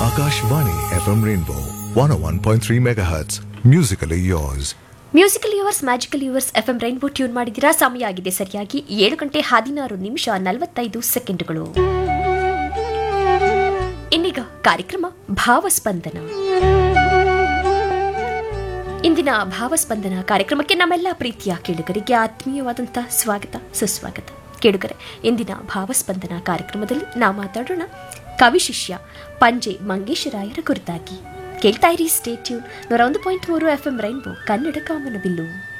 Akashvani FM Rainbow 101.3 MHz. Musically yours. Musical yours magical yours F M Rainbow tune ಮಾಡಿದಿರಾ ಸಮಯ ಆಗಿದೆ ಸರಿಯಾಗಿ ಏಳು ಗಂಟೆ ಹದಿನಾರು ನಿಮಿಷ ನಲವತ್ತೈದು ಸೆಕೆಂಡ್ಗಳು ಇನ್ನೀಗ ಕಾರ್ಯಕ್ರಮ ಭಾವಸ್ಪಂದನ ಇಂದಿನ ಭಾವಸ್ಪಂದನ ಕಾರ್ಯಕ್ರಮಕ್ಕೆ ನಮ್ಮೆಲ್ಲ ಪ್ರೀತಿಯ ಕೇಳುಗರಿಗೆ ಆತ್ಮೀಯವಾದಂಥ ಸ್ವಾಗತ ಸುಸ್ವಾಗತ ಕೇಳುಗರೆ ಇಂದಿನ ಭಾವಸ್ಪಂದನ ಕಾರ್ಯಕ್ರಮದಲ್ಲಿ ನಾವು ಮಾತಾಡೋಣ ಕವಿ ಶಿಷ್ಯ ಪಂಜೆ ಮಂಗೇಶರಾಯರ ಕುರಿತಾಗಿ ಕೇಳ್ತಾ ಇರಿ ಸ್ಟೇ ಟ್ಯೂನ್ ನೂರ ಒಂದು ಪಾಯಿಂಟ್ ಮೂರು ಎಫ್ ಎಂ ರೈನ್ಬೋ ಕನ್ನಡ ಕಾಮನಬಿಲ್ಲು